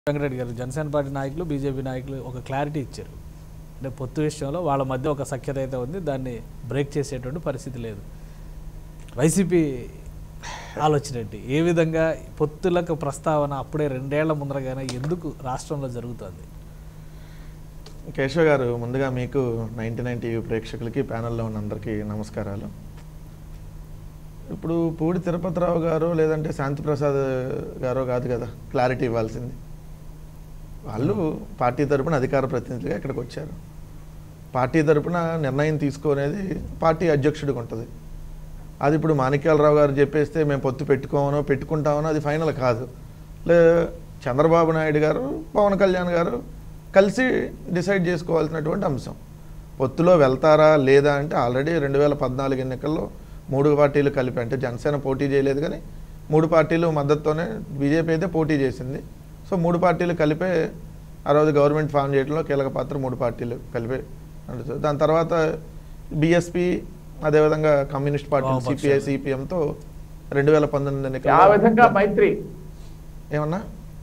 వెంకటరెడ్డి గారు జనసేన పార్టీ నాయకులు బీజేపీ నాయకులు ఒక క్లారిటీ ఇచ్చారు అంటే పొత్తు విషయంలో వాళ్ళ మధ్య ఒక సఖ్యత అయితే ఉంది దాన్ని బ్రేక్ చేసేటువంటి పరిస్థితి లేదు వైసీపీ ఆలోచన ఏంటి ఏ విధంగా పొత్తులకు ప్రస్తావన అప్పుడే రెండేళ్ల ముందరగానే ఎందుకు రాష్ట్రంలో జరుగుతుంది కేశవ్ గారు ముందుగా మీకు నైంటీ నైన్ టీవీ ప్రేక్షకులకి ప్యానల్లో ఉన్న అందరికీ నమస్కారాలు ఇప్పుడు పూడి తిరుపతిరావు గారు లేదంటే శాంతిప్రసాద్ గారో కాదు కదా క్లారిటీ ఇవ్వాల్సింది వాళ్ళు పార్టీ తరపున అధికార ప్రతినిధులుగా ఇక్కడికి వచ్చారు పార్టీ తరపున నిర్ణయం తీసుకునేది పార్టీ అధ్యక్షుడికి ఉంటుంది అది ఇప్పుడు మాణిక్యాలరావు గారు చెప్పేస్తే మేము పొత్తు పెట్టుకోమనో పెట్టుకుంటామనో అది ఫైనల్ కాదు లే చంద్రబాబు నాయుడు గారు పవన్ కళ్యాణ్ గారు కలిసి డిసైడ్ చేసుకోవాల్సినటువంటి అంశం పొత్తులో వెళ్తారా లేదా అంటే ఆల్రెడీ రెండు వేల పద్నాలుగు ఎన్నికల్లో మూడు పార్టీలు కలిపి అంటే జనసేన పోటీ చేయలేదు కానీ మూడు పార్టీలు మద్దతుతోనే బీజేపీ అయితే పోటీ చేసింది సో మూడు పార్టీలు కలిపే ఆ రోజు గవర్నమెంట్ ఫామ్ చేయడంలో కీలక పాత్ర మూడు పార్టీలు కలిపే నడుస్తుంది దాని తర్వాత బీఎస్పీ అదేవిధంగా కమ్యూనిస్ట్ పార్టీ వామపక్షాలు. సిపిఐ సిపిఎంతో రెండు వేల పంతొమ్మిది ఆ ఎన్నికల్లో విధంగా మైత్రి ఏమన్నా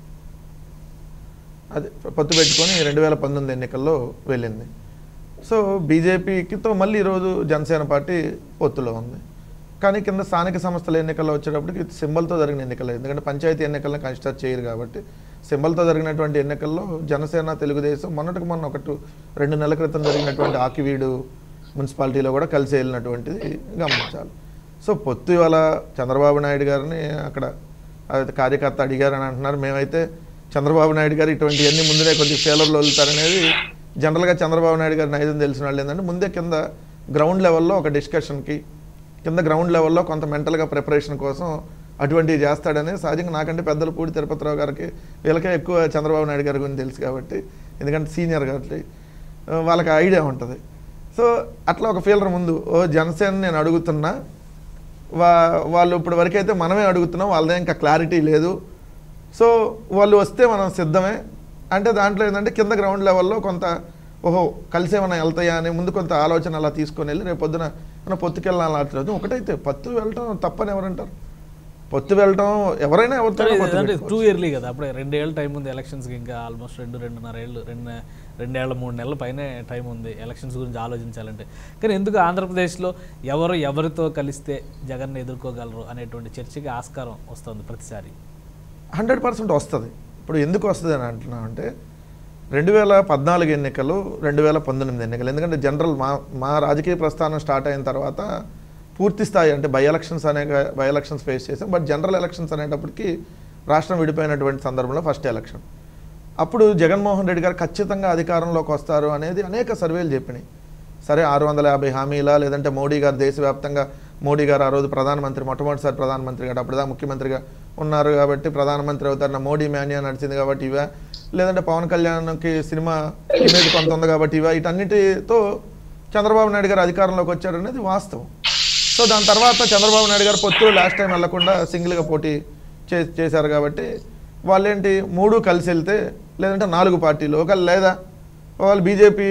అది పొత్తు పెట్టుకొని రెండు వేల పంతొమ్మిది ఎన్నికల్లో వెళ్ళింది సో బీజేపీకితో మళ్ళీ ఈరోజు జనసేన పార్టీ పొత్తులో ఉంది కానీ కింద స్థానిక సంస్థల ఎన్నికల్లో వచ్చేటప్పటికి సింబల్తో జరిగిన ఎన్నికలు ఎందుకంటే పంచాయతీ ఎన్నికలను కన్సిడర్ చేయరు కాబట్టి సింబల్తో జరిగినటువంటి ఎన్నికల్లో జనసేన తెలుగుదేశం మొన్నటికి మొన్న ఒకటి రెండు నెలల క్రితం జరిగినటువంటి ఆకివీడు మున్సిపాలిటీలో కూడా కలిసి వెళ్ళినటువంటిది గమనించాలి సో పొత్తు ఇవాళ చంద్రబాబు నాయుడు గారిని అక్కడ అది కార్యకర్త అడిగారని అంటున్నారు మేమైతే చంద్రబాబు నాయుడు గారు ఇటువంటివన్నీ ముందునే కొద్దిగా ఫేలర్లో వెళ్తారనేది జనరల్గా చంద్రబాబు నాయుడు గారి నైజం తెలిసిన వాళ్ళు ఏంటంటే ముందే కింద గ్రౌండ్ లెవెల్లో ఒక డిస్కషన్కి కింద గ్రౌండ్ లెవెల్లో కొంత మెంటల్గా ప్రిపరేషన్ కోసం అటువంటివి చేస్తాడని సహజంగా నాకంటే పెద్దలు పూడి తిరుపతిరావు గారికి వీళ్ళకే ఎక్కువ చంద్రబాబు నాయుడు గారి గురించి తెలుసు కాబట్టి ఎందుకంటే సీనియర్ కాబట్టి ఆ, వాళ్ళకి ఐడియా ఉంటుంది సో అట్లా ఒక ఫీలర్ ముందు ఓ జనసేన నేను అడుగుతున్నా వా వాళ్ళు ఇప్పుడు వరకైతే మనమే అడుగుతున్నాం వాళ్ళదే ఇంకా క్లారిటీ లేదు సో వాళ్ళు వస్తే మనం సిద్ధమే అంటే దాంట్లో ఏంటంటే కింద గ్రౌండ్ లెవెల్లో కొంత ఓహో కలిసి ఏమైనా వెళ్తాయా అని ముందు కొంత ఆలోచన అలా తీసుకొని వెళ్ళి రేపు పొద్దున మన పొత్తుకెళ్ళాలి అట్లేదు ఒకటైతే పత్తు వెళ్ళటం తప్పని ఎవరంటారు పొత్తు వెళ్ళటం ఎవరైనా ఎవరితో పొత్తు అంటే పెట్టుకోవచ్చు. టూ ఇయర్లీ కదా అప్పుడే రెండేళ్ళ టైం ఉంది ఎలక్షన్స్కి ఇంకా ఆల్మోస్ట్ రెండు రెండున్నర ఏళ్ళు రెండు రెండేళ్ల మూడు నెలల పైనే టైం ఉంది ఎలక్షన్స్ గురించి ఆలోచించాలంటే కానీ ఎందుకు ఆంధ్రప్రదేశ్లో ఎవరు ఎవరితో కలిస్తే జగన్ ఎదుర్కోగలరు అనేటువంటి చర్చకి ఆస్కారం వస్తుంది ప్రతిసారి హండ్రెడ్ పర్సెంట్ వస్తుంది ఇప్పుడు ఎందుకు వస్తుంది అని అంటున్నాం అంటే రెండు వేల పద్నాలుగు ఎన్నికలు రెండు వేల పంతొమ్మిది ఎన్నికలు ఎందుకంటే జనరల్ మా మా రాజకీయ ప్రస్థానం స్టార్ట్ అయిన తర్వాత పూర్తి స్థాయి అంటే బై ఎలక్షన్స్ అనే బై ఎలక్షన్స్ ఫేస్ చేసాం బట్ జనరల్ ఎలక్షన్స్ అనేటప్పటికి రాష్ట్రం విడిపోయినటువంటి సందర్భంలో ఫస్ట్ ఎలక్షన్ అప్పుడు జగన్మోహన్ రెడ్డి గారు ఖచ్చితంగా అధికారంలోకి వస్తారు అనేది అనేక సర్వేలు చెప్పినాయి సరే ఆరు వందల యాభై హామీలా లేదంటే మోడీ గారు దేశవ్యాప్తంగా మోడీ గారు ఆ రోజు ప్రధానమంత్రి మొట్టమొదటిసారి ప్రధానమంత్రి గారు అప్పుడుదా ముఖ్యమంత్రిగా ఉన్నారు కాబట్టి ప్రధానమంత్రి అవుతారు నా మోడీ మేనియా నడిచింది కాబట్టి ఇవా లేదంటే పవన్ కళ్యాణ్కి సినిమా ఇమేజ్ కొంత ఉంది కాబట్టి ఇవా వీటన్నిటితో చంద్రబాబు నాయుడు గారు అధికారంలోకి వచ్చారనేది వాస్తవం సో దాని తర్వాత చంద్రబాబు నాయుడు గారు పొత్తులు లాస్ట్ టైం వెళ్లకుండా సింగిల్గా పోటీ చే చేశారు కాబట్టి వాళ్ళేంటి మూడు కలిసి వెళ్తే లేదంటే నాలుగు పార్టీలు ఒకవేళ లేదా వాళ్ళు బీజేపీ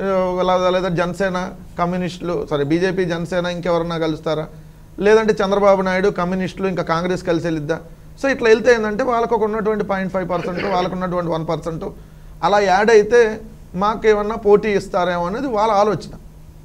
లేదా జనసేన కమ్యూనిస్టులు సారీ బీజేపీ జనసేన ఇంకెవరన్నా కలుస్తారా లేదంటే చంద్రబాబు నాయుడు కమ్యూనిస్టులు ఇంకా కాంగ్రెస్ కలిసి వెళ్ళిద్దా సో ఇట్లా వెళ్తే ఏంటంటే వాళ్ళకు ఒక ఉన్నటువంటి పాయింట్ ఫైవ్ పర్సెంట్ వాళ్ళకు ఉన్నటువంటి వన్ పర్సెంట్ అలా యాడ్ అయితే మాకేమన్నా పోటీ ఇస్తారేమో అనేది వాళ్ళ ఆలోచన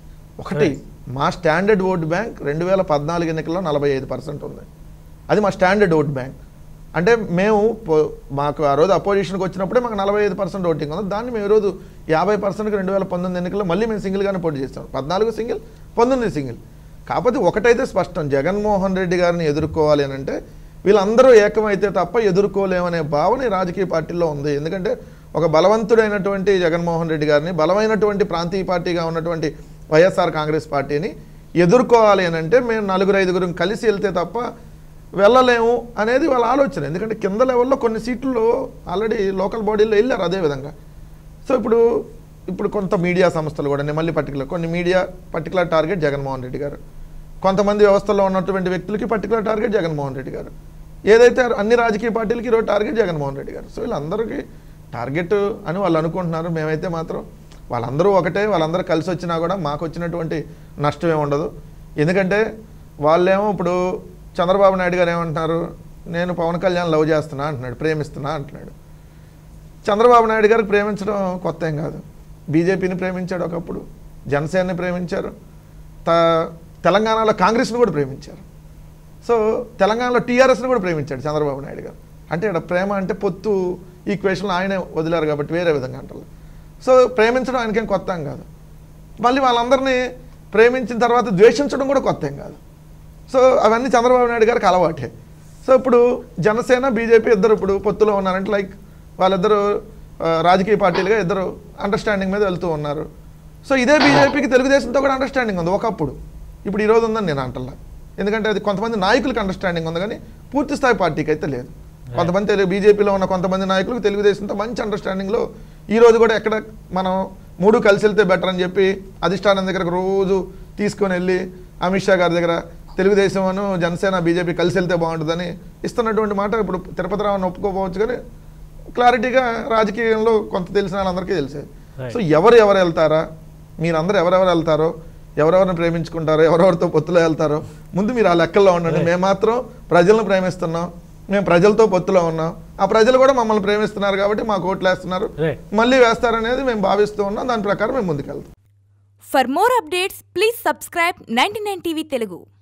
ఒకటి మా స్టాండర్డ్ ఓట్ బ్యాంక్ రెండు వేల పద్నాలుగు ఎన్నికల్లో నలభై ఐదు పర్సెంట్ ఉంది అది మా స్టాండర్డ్ ఓట్ బ్యాంక్ అంటే మేము పో- మాకు ఆ రోజు అపోజిషన్కి వచ్చినప్పుడే మాకు నలభై ఐదు పర్సెంట్ ఓటింగ్ ఉంది దాన్ని మేము ఈరోజు యాభై పర్సెంట్కి రెండు వేల పంతొమ్మిది ఎన్నికల్లో మళ్ళీ మేము సింగిల్గానే పోటీ చేస్తాం పద్నాలుగు సింగిల్ పంతొమ్మిది సింగిల్ కాకపోతే ఒకటైతే స్పష్టం జగన్మోహన్ రెడ్డి గారిని ఎదుర్కోవాలి అని అంటే వీళ్ళందరూ ఏకమైతే తప్ప ఎదుర్కోలేమనే భావన ఈ రాజకీయ పార్టీల్లో ఉంది ఎందుకంటే ఒక బలవంతుడైనటువంటి జగన్మోహన్ రెడ్డి గారిని బలమైనటువంటి ప్రాంతీయ పార్టీగా ఉన్నటువంటి వైఎస్ఆర్ కాంగ్రెస్ పార్టీని ఎదుర్కోవాలి అని అంటే మేము నలుగురు ఐదుగురు కలిసి వెళ్తే తప్ప వెళ్ళలేము అనేది వాళ్ళ ఆలోచన ఎందుకంటే కింద లెవెల్లో కొన్ని సీట్లు ఆల్రెడీ లోకల్ బాడీలో వెళ్ళారు అదే విధంగా సో ఇప్పుడు ఇప్పుడు కొంత మీడియా సంస్థలు కూడా నేను మళ్ళీ పర్టికులర్ కొన్ని media particular target Jaganmohan Reddy గారు కొంతమంది వ్యవస్థలో ఉన్నటువంటి వ్యక్తులకి పర్టికులర్ టార్గెట్ జగన్మోహన్ రెడ్డి గారు ఏదైతే అన్ని రాజకీయ పార్టీలకి ఈరోజు టార్గెట్ జగన్మోహన్ రెడ్డి గారు సో వీళ్ళందరికీ టార్గెట్ అని వాళ్ళు అనుకుంటున్నారు మేమైతే మాత్రం వాళ్ళందరూ ఒకటే వాళ్ళందరూ కలిసి వచ్చినా కూడా మాకు వచ్చినటువంటి నష్టం ఏమి ఉండదు ఎందుకంటే వాళ్ళేమో ఇప్పుడు చంద్రబాబు నాయుడు గారు ఏమంటున్నారు నేను పవన్ కళ్యాణ్ లవ్ చేస్తున్నా అంటున్నాడు ప్రేమిస్తున్నా అంటున్నాడు చంద్రబాబు నాయుడు గారికి ప్రేమించడం కొత్త ఏం కాదు బీజేపీని ప్రేమించాడు ఒకప్పుడు జనసేనని ప్రేమించారు త తెలంగాణలో కాంగ్రెస్ని కూడా ప్రేమించారు సో తెలంగాణలో టీఆర్ఎస్ని కూడా ప్రేమించాడు చంద్రబాబు నాయుడు గారు అంటే ఇక్కడ ప్రేమ అంటే పొత్తు ఈక్వేషన్లు ఆయనే వదిలారు కాబట్టి వేరే విధంగా అంటారు సో ప్రేమించడం ఆయనకేం కొత్త ఏం కాదు మళ్ళీ వాళ్ళందరినీ ప్రేమించిన తర్వాత ద్వేషించడం కూడా కొత్త ఏం కాదు సో అవన్నీ చంద్రబాబు నాయుడు గారికి అలవాటే సో ఇప్పుడు జనసేన బీజేపీ ఇద్దరు ఇప్పుడు పొత్తులో ఉన్నారంటే లైక్ వాళ్ళిద్దరు ఆ, రాజకీయ పార్టీలుగా ఇద్దరు అండర్స్టాండింగ్ మీద వెళ్తూ ఉన్నారు సో ఇదే బీజేపీకి తెలుగుదేశంతో కూడా అండర్స్టాండింగ్ ఉంది ఒకప్పుడు ఇప్పుడు ఈ రోజు ఉందని నేను అంటల్లా ఎందుకంటే అది కొంతమంది నాయకులకు అండర్స్టాండింగ్ ఉంది కానీ పూర్తి స్థాయి పార్టీకి అయితే లేదు కొంతమంది తెలుగు బీజేపీలో ఉన్న కొంతమంది నాయకులకు తెలుగుదేశంతో మంచి అండర్స్టాండింగ్లో ఈ రోజు కూడా ఎక్కడ మనం మూడు కలిసి వెళ్తే బెటర్ అని చెప్పి అధిష్టానం దగ్గరకు రోజు తీసుకొని వెళ్ళి అమిత్ షా గారి దగ్గర తెలుగుదేశం అను జనసేన బీజేపీ కలిసి వెళ్తే బాగుంటుందని ఇస్తున్నటువంటి మాట ఇప్పుడు తిరుపతి రావుని ఒప్పుకోపోవచ్చు కానీ క్లారిటీగా రాజకీయంలో కొంత తెలిసిన వాళ్ళందరికీ తెలిసే Right. సో ఎవరు ఎవరు వెళ్తారా మీరందరూ ఎవరెవరు వెళ్తారో ఎవరెవరిని ప్రేమించుకుంటారో ఎవరెవరితో పొత్తులో వెళ్తారో ముందు మీరు ఆ లెక్కల్లో ఉండండి మేము మాత్రం ప్రజలను ప్రేమిస్తున్నాం మేము ప్రజలతో పొత్తులో ఉన్నాం ఆ ప్రజలు కూడా మమ్మల్ని ప్రేమిస్తున్నారు కాబట్టి మాకు ఓట్లు వేస్తున్నారు Right. మళ్ళీ వేస్తారనేది మేము భావిస్తూ ఉన్నాం దాని ప్రకారం మేము ముందుకెళ్తాం For more updates, please subscribe 99 TV Telugu.